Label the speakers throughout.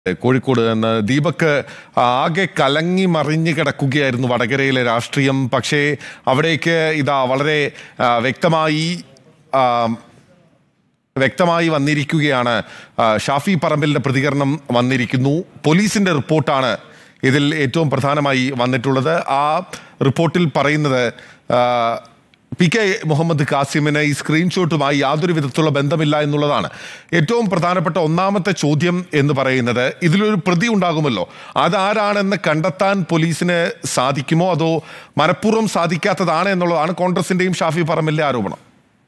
Speaker 1: കോഴിക്കോട് നിന്ന് ദീപക് ആകെ കലങ്ങി മറിഞ്ഞു കിടക്കുകയായിരുന്നു വടകരയിലെ രാഷ്ട്രീയം പക്ഷേ അവിടേക്ക് ഇതാ വളരെ ആ, വ്യക്തമായി ആ, വ്യക്തമായി വന്നിരിക്കുകയാണ് ആ, ഷാഫി പറമ്പിലിന്റെ പ്രതികരണം വന്നിരിക്കുന്നു പോലീസിന്റെ റിപ്പോർട്ടാണ് ഇതിൽ ഏറ്റവും പ്രധാനമായി വന്നിട്ടുള്ളത് ആ റിപ്പോർട്ടിൽ പറയുന്നത് ആ, പി കെ മുഹമ്മദ് കാസിമിന് ഈ സ്ക്രീൻഷോട്ടുമായി യാതൊരു വിധത്തിലുള്ള ബന്ധമില്ല എന്നുള്ളതാണ് ഏറ്റവും പ്രധാനപ്പെട്ട ഒന്നാമത്തെ ചോദ്യം എന്ന് പറയുന്നത് ഇതിലൊരു പ്രതി ഉണ്ടാകുമല്ലോ അതാരാണെന്ന് കണ്ടെത്താൻ പോലീസിന് സാധിക്കുമോ അതോ മനഃപൂർവ്വം സാധിക്കാത്തതാണ് എന്നുള്ളതാണ് കോൺഗ്രസിന്റെയും ഷാഫി പറമ്പിലിന്റെ ആരോപണം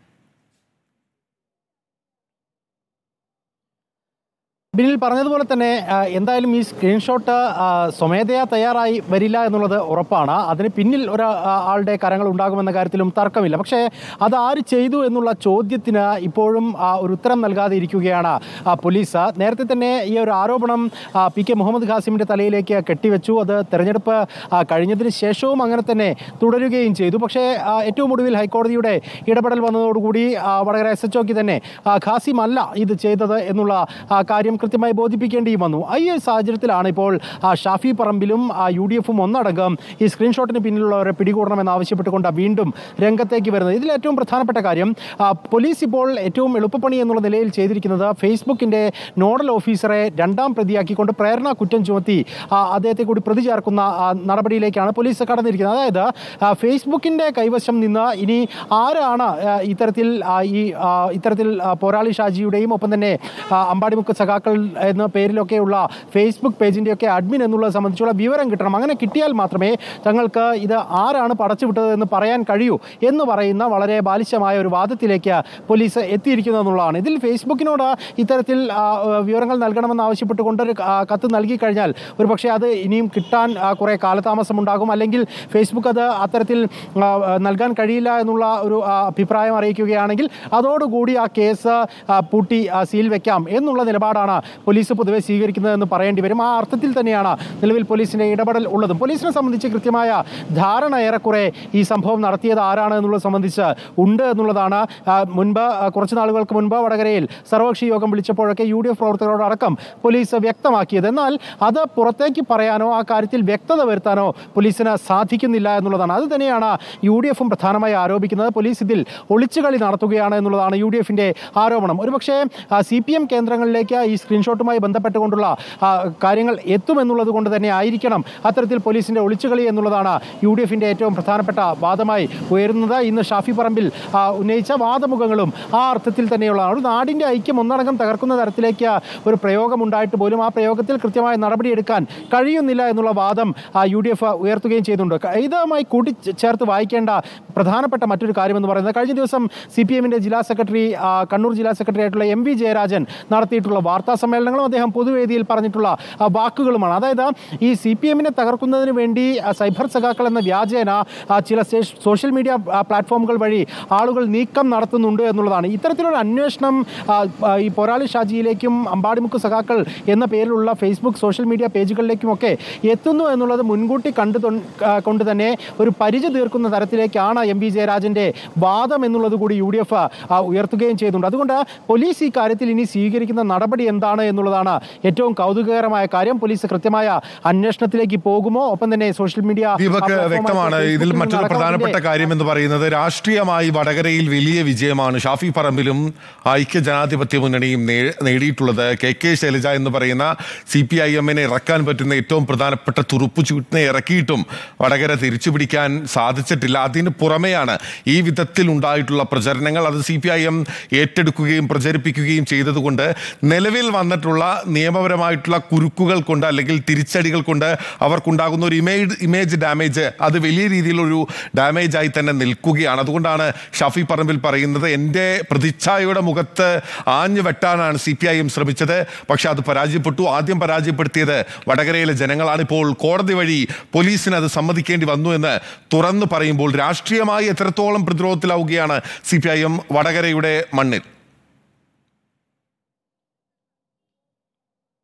Speaker 2: ബിനിൽ പറഞ്ഞതുപോലെ തന്നെ ആ, എന്തായാലും ഈ സ്ക്രീൻഷോട്ട് ആ, സ്വമേധയാ തയ്യാറായി വരില്ല എന്നുള്ളത് ഉറപ്പാണ് അതിന് പിന്നിൽ ഒരു ആ, ആളുടെ കരങ്ങൾ ഉണ്ടാകുമെന്ന കാര്യത്തിലും തർക്കമില്ല പക്ഷേ അത് ആര് ചെയ്തു എന്നുള്ള ചോദ്യത്തിന് ഇപ്പോഴും ആ, ഒരു ഉത്തരം നൽകാതെ ഇരിക്കുകയാണ് ആ, പോലീസ് നേരത്തെ തന്നെ ഈ ഒരു ആരോപണം ആ, പി കെ മുഹമ്മദ് ഖാസിമിൻ്റെ തലയിലേക്ക് കെട്ടിവെച്ചു അത് തെരഞ്ഞെടുപ്പ് ആ, കഴിഞ്ഞതിന് ശേഷവും അങ്ങനെ തന്നെ തുടരുകയും ചെയ്തു പക്ഷേ ആ, ഏറ്റവും ഒടുവിൽ ഹൈക്കോടതിയുടെ ഇടപെടൽ വന്നതോടുകൂടി ആ, വടകര എസ് എച്ച് ഒക്ക് തന്നെ ആ, ഖാസിം അല്ല ഇത് ചെയ്തത് എന്നുള്ള ആ, കാര്യം കൃത്യമായി ബോധിപ്പിക്കേണ്ടിയും വന്നു ആ ഈ ഒരു സാഹചര്യത്തിലാണ് ഇപ്പോൾ ആ, ഷാഫി പറമ്പിലും ആ, യു ഡി എഫും ഒന്നടങ്കം ഈ സ്ക്രീൻഷോട്ടിന് പിന്നിലുള്ളവരെ പിടികൂടണമെന്ന് ആവശ്യപ്പെട്ടുകൊണ്ട് വീണ്ടും രംഗത്തേക്ക് വരുന്നത് ഇതിൽ ഏറ്റവും പ്രധാനപ്പെട്ട കാര്യം ആ, പോലീസ് ഇപ്പോൾ ഏറ്റവും എളുപ്പപ്പണി എന്നുള്ള നിലയിൽ ചെയ്തിരിക്കുന്നത് ഫേസ്ബുക്കിൻ്റെ നോഡൽ ഓഫീസറെ രണ്ടാം പ്രതിയാക്കിക്കൊണ്ട് പ്രേരണ കുറ്റം ചുമത്തി ആ, അദ്ദേഹത്തെ കൂടി പ്രതി ചേർക്കുന്ന ആ, നടപടിയിലേക്കാണ് പോലീസ് കടന്നിരിക്കുന്നത് അതായത് ആ, ഫേസ്ബുക്കിൻ്റെ കൈവശം നിന്ന് ഇനി ആരാണ് ആ, ഇത്തരത്തിൽ ആ, ഈ ആ, ഇത്തരത്തിൽ ആ, പോരാളി ഷാജിയുടെയും ഒപ്പം തന്നെ ആ, അമ്പാടിമുക്ക് സഖാക്കൾ എന്ന പേരിലൊക്കെയുള്ള ഫേസ്ബുക്ക് പേജിൻ്റെയൊക്കെ അഡ്മിൻ എന്നുള്ളത് സംബന്ധിച്ചുള്ള വിവരം കിട്ടണം അങ്ങനെ കിട്ടിയാൽ മാത്രമേ തങ്ങൾക്ക് ഇത് ആരാണ് പടച്ചുവിട്ടത് എന്ന് പറയാൻ കഴിയൂ എന്ന് പറയുന്ന വളരെ ബാലിശമായ ഒരു വാദത്തിലേക്ക് പോലീസ് എത്തിയിരിക്കുന്നു എന്നുള്ളതാണ് ഇതിൽ ഫേസ്ബുക്കിനോട് ഇത്തരത്തിൽ ആ, വിവരങ്ങൾ നൽകണമെന്ന് ആവശ്യപ്പെട്ടുകൊണ്ട് ഒരു ആ, കത്ത് നൽകി കഴിഞ്ഞാൽ ഒരു പക്ഷേ അത് ഇനിയും കിട്ടാൻ ആ, കുറേ കാലതാമസം ഉണ്ടാകും അല്ലെങ്കിൽ ഫേസ്ബുക്ക് അത് അത്തരത്തിൽ ആ, നൽകാൻ കഴിയില്ല എന്നുള്ള ഒരു ആ, അഭിപ്രായം അറിയിക്കുകയാണെങ്കിൽ അതോടുകൂടി ആ കേസ് ആ, പൂട്ടി ആ, സീൽ വെക്കാം എന്നുള്ള നിലപാടാണ് പോലീസ് പൊതുവെ സ്വീകരിക്കുന്നതെന്ന് പറയേണ്ടി വരും ആ അർത്ഥത്തിൽ തന്നെയാണ് നിലവിൽ പോലീസിൻ്റെ ഇടപെടൽ ഉള്ളതും പോലീസിനെ സംബന്ധിച്ച് കൃത്യമായ ധാരണ ഏറെക്കുറെ ഈ സംഭവം നടത്തിയത് ആരാണ് എന്നുള്ളത് സംബന്ധിച്ച് ഉണ്ട് എന്നുള്ളതാണ് ആ, മുൻപ് ആ, കുറച്ച് നാളുകൾക്ക് മുൻപ് വടകരയിൽ സർവകക്ഷി യോഗം വിളിച്ചപ്പോഴൊക്കെ യു ഡി എഫ് പ്രവർത്തകരോടക്കം പോലീസ് വ്യക്തമാക്കിയത് എന്നാൽ അത് പുറത്തേക്ക് പറയാനോ ആ കാര്യത്തിൽ വ്യക്തത വരുത്താനോ പോലീസിന് സാധിക്കുന്നില്ല എന്നുള്ളതാണ് അത് തന്നെയാണ് യു ഡി എഫും പ്രധാനമായി ആരോപിക്കുന്നത് പോലീസ് ഇതിൽ ഒളിച്ചുകളി നടത്തുകയാണ് എന്നുള്ളതാണ് യു ഡി എഫിൻ്റെ ആരോപണം ഒരുപക്ഷേ സി പി എം കേന്ദ്രങ്ങളിലേക്ക് ഈ സ്ക്രീൻഷോട്ടുമായി ബന്ധപ്പെട്ടുകൊണ്ടുള്ള ആ, കാര്യങ്ങൾ എത്തുമെന്നുള്ളത് കൊണ്ട് തന്നെ ആയിരിക്കണം അത്തരത്തിൽ പോലീസിൻ്റെ ഒളിച്ചുകളി എന്നുള്ളതാണ് യു ഡി എഫിൻ്റെ ഏറ്റവും പ്രധാനപ്പെട്ട വാദമായി ഉയരുന്നത് ഇന്ന് ഷാഫി പറമ്പിൽ ആ, ഉന്നയിച്ച വാദമുഖങ്ങളും ആ അർത്ഥത്തിൽ തന്നെയുള്ളതാണ് ഒരു നാടിൻ്റെ ഐക്യം ഒന്നടങ്കം തകർക്കുന്ന തരത്തിലേക്ക് ഒരു പ്രയോഗം ഉണ്ടായിട്ട് പോലും ആ പ്രയോഗത്തിൽ കൃത്യമായ നടപടിയെടുക്കാൻ കഴിയുന്നില്ല എന്നുള്ള വാദം യു ഡി എഫ് ഉയർത്തുകയും ചെയ്യുന്നുണ്ട് ക- ഇതുമായി കൂട്ടിച്ചേർത്ത് വായിക്കേണ്ട പ്രധാനപ്പെട്ട മറ്റൊരു കാര്യമെന്ന് പറയുന്നത് കഴിഞ്ഞ ദിവസം സി പി എമ്മിൻ്റെ ജില്ലാ സെക്രട്ടറി ആ, കണ്ണൂർ ജില്ലാ സെക്രട്ടറി ആയിട്ടുള്ള എം വി ജയരാജൻ നടത്തിയിട്ടുള്ള വാർത്താ സമ്മേളനങ്ങളും അദ്ദേഹം പൊതുവേദിയിൽ പറഞ്ഞിട്ടുള്ള ആ, വാക്കുകളുമാണ് അതായത് ഈ സി പി എമ്മിനെ തകർക്കുന്നതിന് വേണ്ടി ആ, സൈബർ സഖാക്കൾ എന്ന വ്യാജേന ആ, ചില സേ- സോഷ്യൽ മീഡിയ ആ, പ്ലാറ്റ്ഫോമുകൾ വഴി ആളുകൾ നീക്കം നടത്തുന്നുണ്ട് എന്നുള്ളതാണ് ഇത്തരത്തിലൊരു അന്വേഷണം ആ, ആ, ഈ പോരാളി ഷാജിയിലേക്കും അമ്പാടിമുക്ക് സഖാക്കൾ എന്ന പേരിലുള്ള ഫേസ്ബുക്ക് സോഷ്യൽ മീഡിയ പേജുകളിലേക്കുമൊക്കെ എത്തുന്നു എന്നുള്ളത് മുൻകൂട്ടി കണ്ടു തൊ- ആ, കൊണ്ട് തന്നെ ഒരു പരിചയ തീർക്കുന്ന തരത്തിലേക്കാണ് എം വി ജയരാജന്റെ വാദം എന്നുള്ളത് കൂടി യു ഡി എഫ് ഉയർത്തുകയും ചെയ്യുന്നുണ്ട് അതുകൊണ്ട് പോലീസ് ഈ കാര്യത്തിൽ ഇനി സ്വീകരിക്കുന്ന നടപടി എന്താണ് എന്നുള്ളതാണ് ഏറ്റവും കൗതുകകരമായ കാര്യം പോലീസ് കൃത്യമായ അന്വേഷണത്തിലേക്ക് പോകുമോ ഒപ്പം തന്നെ സോഷ്യൽ മീഡിയ
Speaker 1: ദീപക് വ്യക്തമാണ് ഇതിൽ മറ്റൊരു പ്രധാനപ്പെട്ട കാര്യം എന്ന് പറയുന്നത് രാഷ്ട്രീയമായി വടകരയിൽ വലിയ വിജയമാണ് ഷാഫി പറമ്പിലും ഐക്യ ജനാധിപത്യ മുന്നണിയും നേ- നേടിയിട്ടുള്ളത് കെ കെ ശൈലജ എന്ന് പറയുന്ന സി പി ഐ എമ്മിനെ ഇറക്കാൻ പറ്റുന്ന ഏറ്റവും പ്രധാനപ്പെട്ട തുറുപ്പ് ചൂട്ടിനെ ഇറക്കിയിട്ടും വടകര തിരിച്ചു പിടിക്കാൻ സാധിച്ചിട്ടില്ല അതിന് പുറമെയാണ് ഈ വിധത്തിൽ ഉണ്ടായിട്ടുള്ള പ്രചരണങ്ങൾ അത് സി പി ഐ എം ഏറ്റെടുക്കുകയും പ്രചരിപ്പിക്കുകയും ചെയ്തതുകൊണ്ട് നിലവിൽ വന്നിട്ടുള്ള നിയമപരമായിട്ടുള്ള കുരുക്കുകൾ കൊണ്ട് അല്ലെങ്കിൽ തിരിച്ചടികൾ കൊണ്ട് അവർക്കുണ്ടാകുന്ന ഒരു ഇമേജ് ഇമേജ് ഡാമേജ് അത് വലിയ രീതിയിലൊരു ഡാമേജ് ആയി തന്നെ നിൽക്കുകയാണ് അതുകൊണ്ടാണ് ഷഫി പറമ്പിൽ പറയുന്നത് എൻ്റെ പ്രതിച്ഛായയുടെ മുഖത്ത് ആഞ്ഞു വെട്ടാനാണ് സി പി ഐ എം ശ്രമിച്ചത് പക്ഷെ അത് പരാജയപ്പെട്ടു ആദ്യം പരാജയപ്പെടുത്തിയത് വടകരയിലെ ജനങ്ങളാണ് ഇപ്പോൾ കോടതി വഴി പോലീസിന് അത് സമ്മതിക്കേണ്ടി വന്നു എന്ന് തുറന്നു പറയുമ്പോൾ രാഷ്ട്രീയമായി എത്രത്തോളം പ്രതിരോധത്തിലാവുകയാണ് സി പി ഐ എം വടകരയുടെ മണ്ണിൽ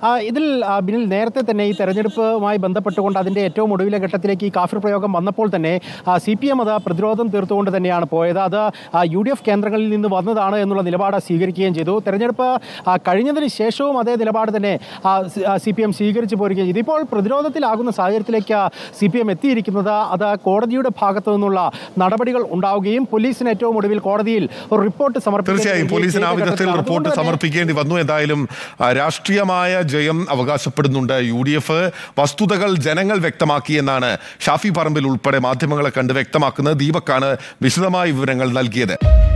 Speaker 2: ആ, ഇതിൽ ആ, ബിനിൽ നേരത്തെ തന്നെ ഈ തെരഞ്ഞെടുപ്പുമായി ബന്ധപ്പെട്ടുകൊണ്ട് അതിൻ്റെ ഏറ്റവും ഒടുവിലെ ഘട്ടത്തിലേക്ക് ഈ കാഫിർ പ്രയോഗം വന്നപ്പോൾ തന്നെ സി പി എം അത് പ്രതിരോധം തീർത്തുകൊണ്ട് തന്നെയാണ് പോയത് അത് യു ഡി എഫ് കേന്ദ്രങ്ങളിൽ നിന്ന് വന്നതാണ് എന്നുള്ള നിലപാട് സ്വീകരിക്കുകയും ചെയ്തു തെരഞ്ഞെടുപ്പ് ആ, കഴിഞ്ഞതിന് ശേഷവും അതേ നിലപാട് തന്നെ സി പി എം സ്വീകരിച്ചു പോരുകയും ചെയ്തു ഇപ്പോൾ പ്രതിരോധത്തിലാകുന്ന സാഹചര്യത്തിലേക്ക് സി പി എം എത്തിയിരിക്കുന്നത് അത് കോടതിയുടെ ഭാഗത്തു നിന്നുള്ള നടപടികൾ ഉണ്ടാവുകയും പോലീസിന് ഏറ്റവും ഒടുവിൽ കോടതിയിൽ ഒരു റിപ്പോർട്ട് സമർപ്പിക്കുകയും
Speaker 1: തീർച്ചയായും
Speaker 2: ചെയ്ത
Speaker 1: പോലീസിന് ആ വിധത്തിൽ
Speaker 2: ഘട്ടത്തിലാണ്.
Speaker 1: റിപ്പോർട്ട്
Speaker 2: അതുകൊണ്ട് തന്നെ
Speaker 1: സമർപ്പിക്കേണ്ടി വന്നു എന്തായാലും ആ, രാഷ്ട്രീയമായ ജയം അവകാശപ്പെടുന്നുണ്ട് യു ഡി എഫ് വസ്തുതകൾ ജനങ്ങൾ വ്യക്തമാക്കിയെന്നാണ് ഷാഫി പറമ്പിൽ ഉൾപ്പെടെ മാധ്യമങ്ങളെ കണ്ട് വ്യക്തമാക്കുന്നത് ദീപക്കാണ് വിശദമായ വിവരങ്ങൾ നൽകിയത്